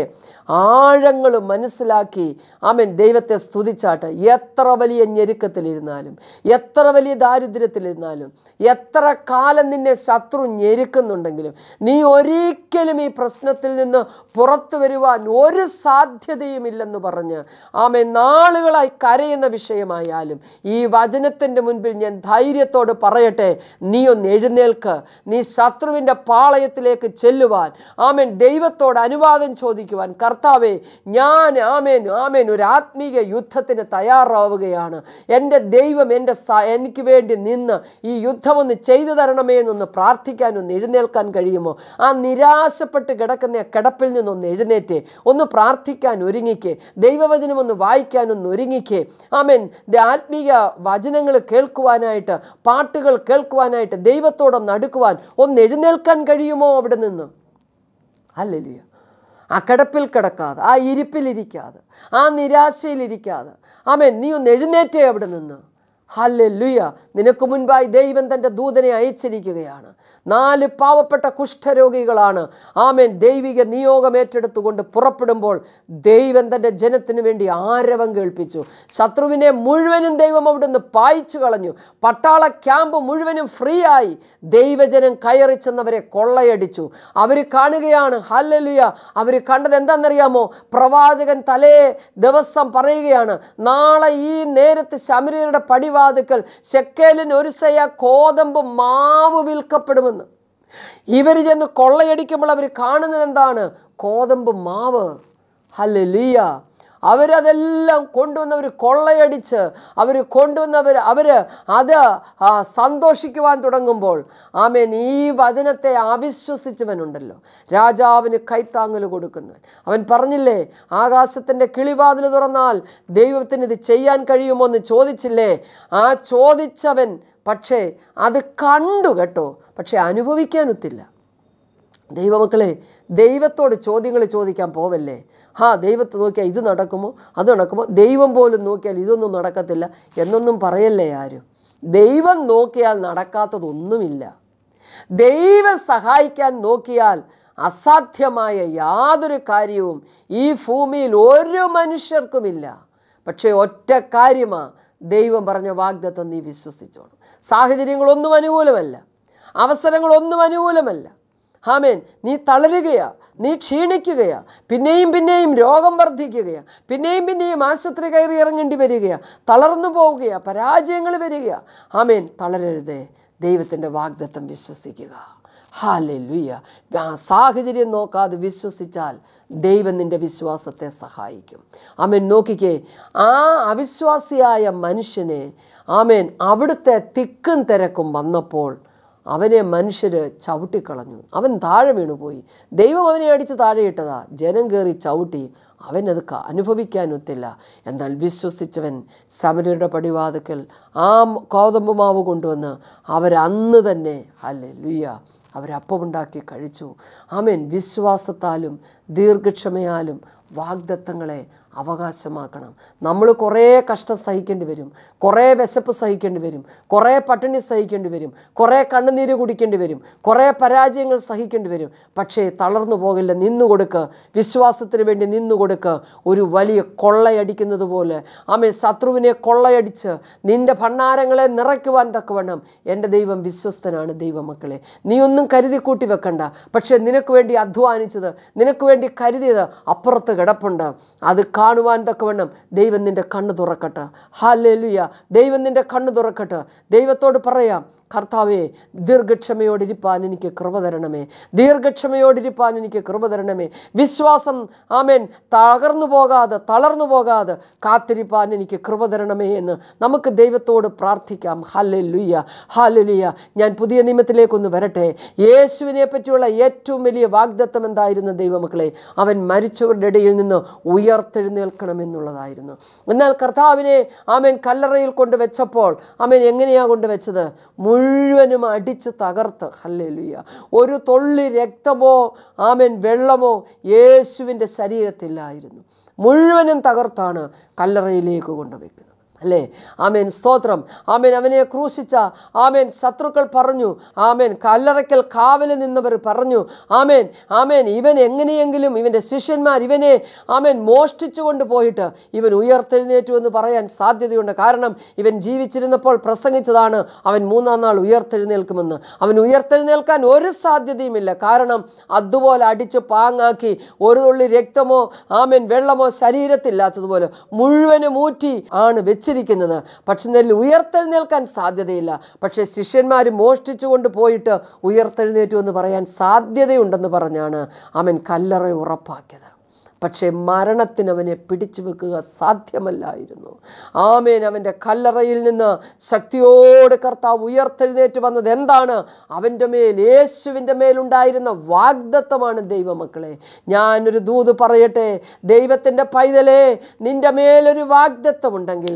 ആഴങ്ങൾ മനസ്സിലാക്കി ആമൻ ദൈവത്തെ സ്തുതിച്ചാട്ട് എത്ര വലിയ ഞെരുക്കത്തിലിരുന്നാലും എത്ര വലിയ ദാരിദ്ര്യത്തിലിരുന്നാലും എത്ര കാലം നിന്നെ ശത്രു ഞെരുക്കുന്നുണ്ടെങ്കിലും നീ ഒരിക്കലും ഈ പ്രശ്നത്തിൽ നിന്ന് പുറത്തു വരുവാൻ ഒരു സാധ്യതയുമില്ലെന്ന് പറഞ്ഞ് ആമെ നാളുകളായി കരയുന്ന വിഷയമായാലും ഈ വചനത്തിൻ്റെ മുൻപിൽ ഞാൻ ധൈര്യത്തോട് പറയട്ടെ നീ ഒന്ന് എഴുന്നേൽക്ക് നീ ശത്രുവിൻ്റെ പാളയത്തിലേക്ക് ചെല്ലുവാൻ ആമേൻ ദൈവത്തോട് അനുവാദം ചോദിക്കുവാൻ കർത്താവേ ഞാൻ ആമേൻ ആമേൻ ഒരു ആത്മീയ യുദ്ധത്തിന് തയ്യാറാവുകയാണ് എൻ്റെ ദൈവം എൻ്റെ സ- എനിക്ക് വേണ്ടി നിന്ന് ഈ യുദ്ധമൊന്ന് ചെയ്തു തരണമേ എന്നൊന്ന് പ്രാർത്ഥിക്കാൻ ഒന്ന് എഴുന്നേൽക്കാൻ കഴിയുമോ ആ നിരാശപ്പെട്ട് കിടക്കുന്ന ആ കിടപ്പിൽ നിന്നൊന്ന് എഴുന്നേറ്റേ ഒന്ന് പ്രാർത്ഥിക്കാൻ ഒരുങ്ങിക്കേ ദൈവവചനം ഒന്ന് വായിക്കാൻ ഒന്ന് ഒരുങ്ങിക്കേ ആമേൻ ദ- ആത്മീയ വചനങ്ങൾ കേൾക്കുവാനായിട്ട് പാട്ടുകൾ കേൾക്കുവാനായിട്ട് ദൈവത്തോടൊന്ന് അടുക്കുവാൻ ഒന്ന് എഴുന്നേൽക്കാൻ കഴിയുമോ അവിടെ നിന്ന് അല്ലല്ലയോ ആ കിടപ്പിൽ കിടക്കാതെ ആ ഇരിപ്പിലിരിക്കാതെ ആ നിരാശയിലിരിക്കാതെ ആമേൻ നീ ഒന്ന് എഴുന്നേറ്റേ അവിടെ നിന്ന് ഹല്ലുയ നിനക്ക് മുൻപായി ദൈവം തൻ്റെ ദൂതനെ അയച്ചിരിക്കുകയാണ് നാല് പാവപ്പെട്ട കുഷ്ഠരോഗികളാണ് ആമേൻ ദൈവിക നിയോഗം ഏറ്റെടുത്തുകൊണ്ട് പുറപ്പെടുമ്പോൾ ദൈവം തൻ്റെ ജനത്തിന് വേണ്ടി ആരവം കേൾപ്പിച്ചു ശത്രുവിനെ മുഴുവനും ദൈവം അവിടുന്ന് പായിച്ചു കളഞ്ഞു പട്ടാള ക്യാമ്പ് മുഴുവനും ഫ്രീ ആയി ദൈവജനം കയറി ചെന്നവരെ കൊള്ളയടിച്ചു അവർ കാണുകയാണ് ഹല്ലലുയ അവർ കണ്ടത് എന്താണെന്നറിയാമോ പ്രവാചകൻ തലേ ദിവസം പറയുകയാണ് നാളെ ഈ നേരത്ത് ശമരിയരുടെ പടിവാതുക്കൽ ശെക്കേലിന് ഒരു സയ കോതമ്പ് മാവ് വിൽക്കപ്പെടുമെന്ന് ഇവർ ചെന്ന് കൊള്ളയടിക്കുമ്പോൾ അവർ കാണുന്നത് എന്താണ് കോതമ്പ് മാവ് ഹല്ലേലൂയ അവരതെല്ലാം കൊണ്ടുവന്നവർ കൊള്ളയടിച്ച് അവർ കൊണ്ടുവന്നവർ അവർ അത് ആ, സന്തോഷിക്കുവാൻ തുടങ്ങുമ്പോൾ ആമേൻ ഈ വചനത്തെ അവിശ്വസിച്ചവനുണ്ടല്ലോ രാജാവിന് കൈത്താങ്ങൽ കൊടുക്കുന്നവൻ അവൻ പറഞ്ഞില്ലേ ആകാശത്തിൻ്റെ കിളിവാതിൽ തുറന്നാൽ ദൈവത്തിന് ഇത് ചെയ്യാൻ കഴിയുമോ എന്ന് ചോദിച്ചില്ലേ ആ ചോദിച്ചവൻ പക്ഷേ അത് കണ്ടു കേട്ടോ പക്ഷേ അനുഭവിക്കാനൊത്തില്ല ദൈവമക്കളെ ദൈവത്തോട് ചോദ്യങ്ങൾ ചോദിക്കാൻ പോവല്ലേ ഹാ ദൈവത്തെ നോക്കിയാൽ ഇത് നടക്കുമോ അത് നടക്കുമോ ദൈവം പോലും നോക്കിയാൽ ഇതൊന്നും നടക്കത്തില്ല എന്നൊന്നും പറയല്ലേ ആരും ദൈവം നോക്കിയാൽ നടക്കാത്തതൊന്നുമില്ല ദൈവം സഹായിക്കാൻ നോക്കിയാൽ അസാധ്യമായ യാതൊരു കാര്യവും ഈ ഭൂമിയിൽ ഒരു മനുഷ്യർക്കുമില്ല പക്ഷേ ഒറ്റ കാര്യമാ ദൈവം പറഞ്ഞ വാഗ്ദത്തം നീ വിശ്വസിച്ചോണം സാഹചര്യങ്ങളൊന്നും അനുകൂലമല്ല അവസരങ്ങളൊന്നും അനുകൂലമല്ല ഹാമേൻ നീ തളരുകയാ നീ ക്ഷീണിക്കുകയാ പിന്നെയും പിന്നെയും രോഗം വർദ്ധിക്കുകയാ പിന്നെയും പിന്നെയും ആശുപത്രി കയറി ഇറങ്ങേണ്ടി വരികയാ തളർന്നു പോവുകയാ പരാജയങ്ങൾ വരികയാ ഹാമേൻ തളരരുതേ ദൈവത്തിൻ്റെ വാഗ്ദത്തം വിശ്വസിക്കുക ഹാലെ ലുയ്യ ആ സാഹചര്യം നോക്കാതെ വിശ്വസിച്ചാൽ ദൈവം നിൻ്റെ വിശ്വാസത്തെ സഹായിക്കും ആമേൻ നോക്കിക്കേ ആ അവിശ്വാസിയായ മനുഷ്യനെ ആമേൻ അവിടുത്തെ തിക്കും തിരക്കും വന്നപ്പോൾ അവനെ മനുഷ്യർ ചവിട്ടിക്കളഞ്ഞു അവൻ താഴെ വീണുപോയി ദൈവം അവനെ അടിച്ച് താഴെയിട്ടതാ ജനം കയറി ചവിട്ടി അവനത് ക- അനുഭവിക്കാനൊത്തില്ല എന്നാൽ വിശ്വസിച്ചവൻ സമരയുടെ പടിവാതുക്കൽ ആ മ- കോതമ്പ് മാവ് കൊണ്ടുവന്ന് അവരന്ന് തന്നെ അല്ലേ ലുയ്യ അവരപ്പമുണ്ടാക്കി കഴിച്ചു ആമേൻ വിശ്വാസത്താലും ദീർഘക്ഷമയാലും വാഗ്ദത്തങ്ങളെ അവകാശമാക്കണം നമ്മൾ കുറേ കഷ്ടം സഹിക്കേണ്ടി വരും കുറേ വിശപ്പ് സഹിക്കേണ്ടി വരും കുറേ പട്ടിണി സഹിക്കേണ്ടി വരും കുറേ കണ്ണുനീര് കുടിക്കേണ്ടി വരും കുറേ പരാജയങ്ങൾ സഹിക്കേണ്ടി വരും പക്ഷേ തളർന്നു പോകില്ല നിന്നു കൊടുക്ക് വിശ്വാസത്തിന് വേണ്ടി നിന്നു കൊടുക്ക് കൊടുക്കുക ഒരു വലിയ കൊള്ളയടിക്കുന്നത് പോലെ ആമേ ശത്രുവിനെ കൊള്ളയടിച്ച് നിന്റെ ഭണ്ണാരങ്ങളെ നിറയ്ക്കുവാൻ തക്കവണ്ണം എൻ്റെ ദൈവം വിശ്വസ്തനാണ് ദൈവമക്കളെ നീ ഒന്നും കരുതി കൂട്ടി വെക്കണ്ട പക്ഷേ നിനക്ക് വേണ്ടി അധ്വാനിച്ചത് നിനക്ക് വേണ്ടി കരുതിയത് അപ്പുറത്ത് കിടപ്പുണ്ട് അത് കാണുവാൻ തക്കവണ്ണം ദൈവം നിൻ്റെ കണ്ണ് തുറക്കട്ടെ ഹാലേലുയ ദൈവം നിൻ്റെ കണ്ണ് തുറക്കട്ടെ ദൈവത്തോട് പറയാം കർത്താവേ ദീർഘക്ഷമയോടിരിപ്പാൻ എനിക്ക് കൃപ തരണമേ ദീർഘക്ഷമയോടിരിപ്പാൻ എനിക്ക് കൃപ തരണമേ വിശ്വാസം ആമേൻ തകർന്നു പോകാതെ തളർന്നു പോകാതെ കാത്തിരിപ്പാൻ എനിക്ക് കൃപ തരണമേ എന്ന് നമുക്ക് ദൈവത്തോട് പ്രാർത്ഥിക്കാം ഹാലലുയ്യ ഹാലലുയ്യ ഞാൻ പുതിയ നിയമത്തിലേക്കൊന്ന് വരട്ടെ യേശുവിനെ പറ്റിയുള്ള ഏറ്റവും വലിയ വാഗ്ദത്തം എന്തായിരുന്നു ദൈവമക്കളെ അവൻ മരിച്ചവരുടെ ഇടയിൽ നിന്ന് ഉയർത്തെഴുന്നേൽക്കണമെന്നുള്ളതായിരുന്നു എന്നാൽ കർത്താവിനെ ആമേൻ കല്ലറയിൽ കൊണ്ട് വെച്ചപ്പോൾ ആമേൻ എങ്ങനെയാണ് കൊണ്ടുവച്ചത് മുഴുവനും അടിച്ച് തകർത്ത് ഹല്ലേലൂയ ഒരു തുള്ളി രക്തമോ ആമേൻ വെള്ളമോ യേശുവിൻ്റെ ശരീരത്തില്ലായിരുന്നു മുഴുവനും തകർത്താണ് കല്ലറയിലേക്ക് കൊണ്ടുവയ്ക്കുന്നത് അല്ലേ ആമേൻ സ്തോത്രം ആമേൻ അവനെ ക്രൂശിച്ച ആമേൻ ശത്രുക്കൾ പറഞ്ഞു ആമേൻ കല്ലറയ്ക്കൽ കാവല് നിന്നവർ പറഞ്ഞു ആമേൻ ആമേൻ ഇവൻ എങ്ങനെയെങ്കിലും ഇവൻ്റെ ശിഷ്യന്മാർ ഇവനെ ആമേൻ മോഷ്ടിച്ചു കൊണ്ട് പോയിട്ട് ഇവൻ ഉയർത്തെഴുന്നേറ്റു എന്ന് പറയാൻ സാധ്യതയുണ്ട് കാരണം ഇവൻ ജീവിച്ചിരുന്നപ്പോൾ പ്രസംഗിച്ചതാണ് അവൻ മൂന്നാം നാൾ ഉയർത്തെഴുന്നേൽക്കുമെന്ന് അവൻ ഉയർത്തെഴുന്നേൽക്കാൻ ഒരു സാധ്യതയുമില്ല കാരണം അതുപോലെ അടിച്ച് പാങ്ങാക്കി ഒരു തുള്ളി രക്തമോ ആമേൻ വെള്ളമോ ശരീരത്തില്ലാത്തതുപോലെ മുഴുവനും ഊറ്റി ആണ് വെച്ചിരിക്കുന്നത് പക്ഷെ നെല്ല് ഉയർത്തെഴുന്നേൽക്കാൻ സാധ്യതയില്ല പക്ഷേ ശിഷ്യന്മാർ മോഷ്ടിച്ചു കൊണ്ട് പോയിട്ട് ഉയർത്തെഴുന്നേറ്റു എന്ന് പറയാൻ സാധ്യതയുണ്ടെന്ന് പറഞ്ഞാണ് അവൻ കല്ലറ ഉറപ്പാക്കിയത് പക്ഷേ മരണത്തിന് അവനെ പിടിച്ചു വെക്കുക സാധ്യമല്ലായിരുന്നു ആമേൻ അവൻ്റെ കല്ലറയിൽ നിന്ന് ശക്തിയോട് കർത്താവ് ഉയർത്തെഴുന്നേറ്റ് വന്നത് എന്താണ് അവൻ്റെ മേൽ യേശുവിൻ്റെ മേലുണ്ടായിരുന്ന വാഗ്ദത്തമാണ് ദൈവമക്കളെ ഞാനൊരു ദൂത് പറയട്ടെ ദൈവത്തിൻ്റെ പൈതലേ നിൻ്റെ മേലൊരു വാഗ്ദത്തമുണ്ടെങ്കിൽ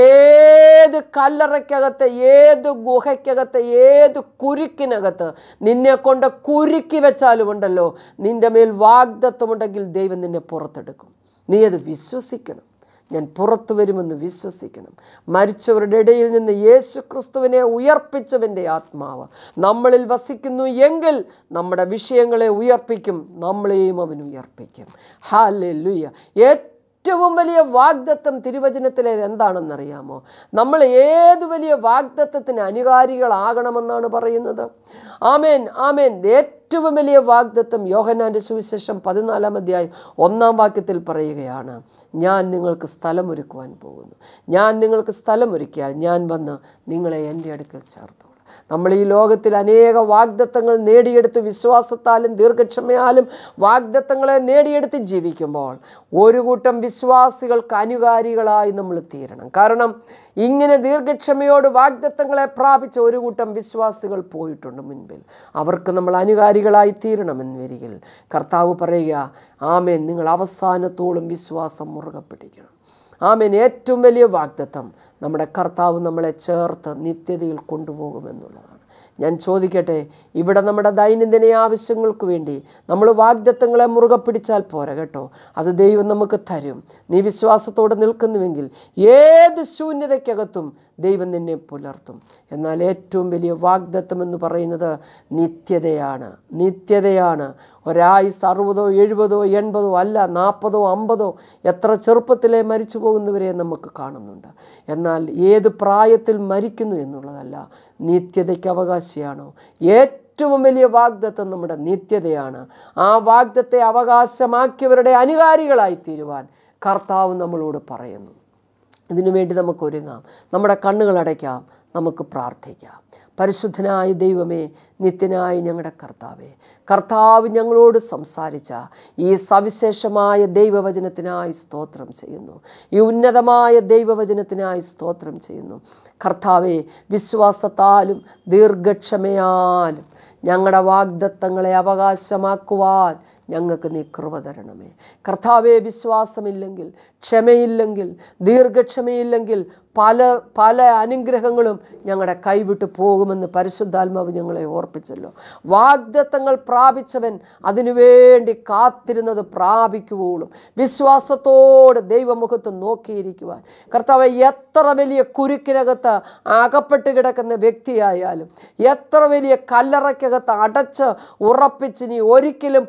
ഏത് കല്ലറയ്ക്കകത്ത് ഏത് ഗുഹയ്ക്കകത്ത് ഏത് കുരുക്കിനകത്ത് നിന്നെ കൊണ്ട് കുരുക്കി വെച്ചാലും ഉണ്ടല്ലോ നിൻ്റെ മേൽ വാഗ്ദത്തമുണ്ടെങ്കിൽ ദൈവം നിന്നെ പുറത്തെടുക്കും നീ അത് വിശ്വസിക്കണം ഞാൻ പുറത്തു വരുമെന്ന് വിശ്വസിക്കണം മരിച്ചവരുടെ ഇടയിൽ നിന്ന് യേശു ക്രിസ്തുവിനെ ഉയർപ്പിച്ചവൻ്റെ ആത്മാവ് നമ്മളിൽ വസിക്കുന്നു എങ്കിൽ നമ്മുടെ വിഷയങ്ങളെ ഉയർപ്പിക്കും നമ്മളെയും അവൻ ഉയർപ്പിക്കും ഹാലെ ലുയ്യ ഏറ്റവും വലിയ വാഗ്ദത്തം തിരുവചനത്തിലേത് എന്താണെന്നറിയാമോ നമ്മൾ ഏത് വലിയ വാഗ്ദത്തത്തിന് അനുകാരികളാകണമെന്നാണ് പറയുന്നത് ആമേൻ ആമേൻ ഏറ്റവും വലിയ വാഗ്ദത്തം യോഹന്നാൻ്റെ സുവിശേഷം പതിനാലാം അധ്യായം ഒന്നാം വാക്യത്തിൽ പറയുകയാണ് ഞാൻ നിങ്ങൾക്ക് സ്ഥലമൊരുക്കുവാൻ പോകുന്നു ഞാൻ നിങ്ങൾക്ക് സ്ഥലമൊരുക്കിയാൽ ഞാൻ വന്ന് നിങ്ങളെ എൻ്റെ അടുക്കൽ ചേർത്തോളാം നമ്മൾ ഈ ലോകത്തിൽ അനേക വാഗ്ദത്തങ്ങൾ നേടിയെടുത്ത് വിശ്വാസത്താലും ദീർഘക്ഷമയാലും വാഗ്ദത്തങ്ങളെ നേടിയെടുത്ത് ജീവിക്കുമ്പോൾ ഒരു കൂട്ടം വിശ്വാസികൾക്ക് അനുകാരികളായി നമ്മൾ തീരണം കാരണം ഇങ്ങനെ ദീർഘക്ഷമയോട് വാഗ്ദത്തങ്ങളെ പ്രാപിച്ച ഒരു കൂട്ടം വിശ്വാസികൾ പോയിട്ടുണ്ട് മുൻപിൽ അവർക്ക് നമ്മൾ അനുകാരികളായി തീരണമെന്ന് വരികിൽ കർത്താവ് പറയുക ആമേൻ നിങ്ങൾ അവസാനത്തോളം വിശ്വാസം മുറുകെ പിടിക്കണം ആമേൻ ഏറ്റവും വലിയ വാഗ്ദത്തം നമ്മുടെ കർത്താവ് നമ്മളെ ചേർത്ത് നിത്യതയിൽ കൊണ്ടുപോകുമെന്നുള്ളതാണ് ഞാൻ ചോദിക്കട്ടെ ഇവിടെ നമ്മുടെ ദൈനംദിന ആവശ്യങ്ങൾക്ക് വേണ്ടി നമ്മൾ വാഗ്ദത്തങ്ങളെ മുറുകെ പിടിച്ചാൽ പോരാ കേട്ടോ അത് ദൈവം നമുക്ക് തരും നീ വിശ്വാസത്തോടെ നിൽക്കുന്നുവെങ്കിൽ ഏത് ശൂന്യതയ്ക്കകത്തും ദൈവം നിന്നെ പുലർത്തും എന്നാൽ ഏറ്റവും വലിയ വാഗ്ദത്തം എന്ന് പറയുന്നത് നിത്യതയാണ് നിത്യതയാണ് ഒരായുസ് അറുപതോ എഴുപതോ എൺപതോ അല്ല നാൽപ്പതോ അമ്പതോ എത്ര ചെറുപ്പത്തിലെ മരിച്ചു പോകുന്നവരെ നമുക്ക് കാണുന്നുണ്ട് എന്നാൽ ഏത് പ്രായത്തിൽ മരിക്കുന്നു എന്നുള്ളതല്ല നിത്യതയ്ക്ക് അവകാശിയാണോ ഏറ്റവും വലിയ വാഗ്ദത്തം നമ്മുടെ നിത്യതയാണ് ആ വാഗ്ദത്തെ അവകാശമാക്കിയവരുടെ അനുകാരികളായി തീരുവാൻ കർത്താവ് നമ്മളോട് പറയുന്നു ഇതിനു വേണ്ടി നമുക്ക് ഒരുങ്ങാം നമ്മുടെ കണ്ണുകൾ അടയ്ക്കാം നമുക്ക് പ്രാർത്ഥിക്കാം പരിശുദ്ധനായ ദൈവമേ നിത്യനായ ഞങ്ങളുടെ കർത്താവേ കർത്താവ് ഞങ്ങളോട് സംസാരിച്ച ഈ സവിശേഷമായ ദൈവവചനത്തിനായി സ്തോത്രം ചെയ്യുന്നു ഈ ഉന്നതമായ ദൈവവചനത്തിനായി സ്തോത്രം ചെയ്യുന്നു കർത്താവെ വിശ്വാസത്താലും ദീർഘക്ഷമയാലും ഞങ്ങളുടെ വാഗ്ദത്തങ്ങളെ അവകാശമാക്കുവാൻ ഞങ്ങൾക്ക് നീ കൃപ തരണമേ കർത്താവെ വിശ്വാസമില്ലെങ്കിൽ ക്ഷമയില്ലെങ്കിൽ ദീർഘക്ഷമയില്ലെങ്കിൽ പല പല അനുഗ്രഹങ്ങളും ഞങ്ങളുടെ കൈവിട്ട് പോകുമെന്ന് പരിശുദ്ധാത്മാവ് ഞങ്ങളെ ഓർപ്പിച്ചല്ലോ വാഗ്ദത്തങ്ങൾ പ്രാപിച്ചവൻ അതിനുവേണ്ടി കാത്തിരുന്നത് പ്രാപിക്കുവോളും വിശ്വാസത്തോടെ ദൈവമുഖത്ത് നോക്കിയിരിക്കുവാൻ കർത്താവ് എത്ര വലിയ കുരുക്കിനകത്ത് അകപ്പെട്ട് കിടക്കുന്ന വ്യക്തിയായാലും എത്ര വലിയ കല്ലറയ്ക്കകത്ത് അടച്ച് ഉറപ്പിച്ച് നീ ഒരിക്കലും പൊങ്ങി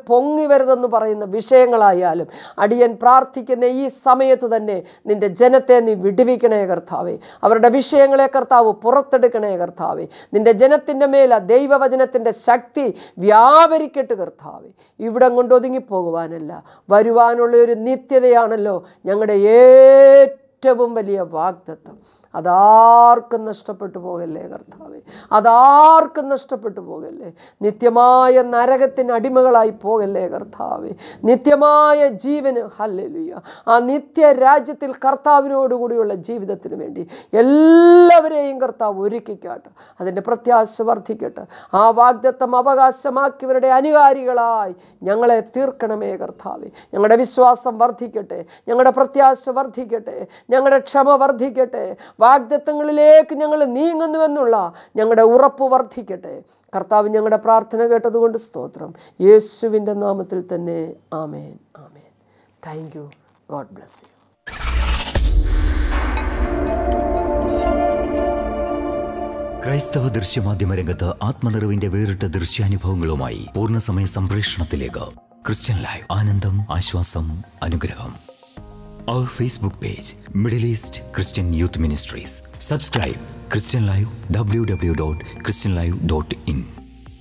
വരരുതെന്ന് പറയുന്ന വിഷയങ്ങളായാലും അടിയൻ പ്രാർത്ഥിക്കുന്ന ഈ സമയത്ത് തന്നെ നിൻ്റെ ജനത്തെ നീ വിടുവിക്കണേ കർത്താവേ അവരുടെ വിഷയങ്ങളെ കർത്താവ് പുറത്തെടുക്കണേ കർത്താവേ നിൻ്റെ ജനത്തിൻ്റെ മേൽ ആ ദൈവവചനത്തിൻ്റെ ശക്തി വ്യാപരിക്കട്ട് കർത്താവേ ഇവിടം കൊണ്ട് ഒതുങ്ങിപ്പോകുവാനല്ല വരുവാനുള്ള ഒരു നിത്യതയാണല്ലോ ഞങ്ങളുടെ ഏറ്റവും വലിയ വാഗ്ദത്വം അതാർക്കും നഷ്ടപ്പെട്ടു പോകല്ലേ കർത്താവെ അതാർക്കും നഷ്ടപ്പെട്ടു പോകല്ലേ നിത്യമായ നരകത്തിന് അടിമകളായി പോകല്ലേ കർത്താവെ നിത്യമായ ജീവന് ഹല്ലേലൂയ ആ നിത്യരാജ്യത്തിൽ കർത്താവിനോടുകൂടിയുള്ള ജീവിതത്തിന് വേണ്ടി എല്ലാവരെയും കർത്താവ് ഒരുക്കിക്കാട്ടെ അതിൻ്റെ പ്രത്യാശ വർദ്ധിക്കട്ടെ ആ വാഗ്ദത്തം അവകാശമാക്കിയവരുടെ അനുകാരികളായി ഞങ്ങളെ തീർക്കണമേ കർത്താവെ ഞങ്ങളുടെ വിശ്വാസം വർദ്ധിക്കട്ടെ ഞങ്ങളുടെ പ്രത്യാശ വർദ്ധിക്കട്ടെ ഞങ്ങളുടെ ക്ഷമ വർദ്ധിക്കട്ടെ വാഗ്ദത്തങ്ങളിലേക്ക് ഞങ്ങൾ നീങ്ങുന്നുവെന്നുള്ള ഞങ്ങളുടെ ഉറപ്പ് വർദ്ധിക്കട്ടെ കർത്താവ് ഞങ്ങളുടെ പ്രാർത്ഥന കേട്ടതുകൊണ്ട് സ്തോത്രം യേശുവിൻ്റെ നാമത്തിൽ തന്നെ ആമേൻ ആമേൻ thank you God bless you ക്രൈസ്തവ ദൃശ്യമാധ്യമ രംഗത്ത് ആത്മനിറവിന്റെ വേറിട്ട ദൃശ്യാനുഭവങ്ങളുമായി പൂർണ്ണസമയ സംപ്രേഷണത്തിലേക്ക് ക്രിസ്ത്യൻ ലൈവ് ആനന്ദം ആശ്വാസം അനുഗ്രഹം അവർ Facebook page Middle East Christian youth ministries subscribe Christian live W W dot Christian live dot in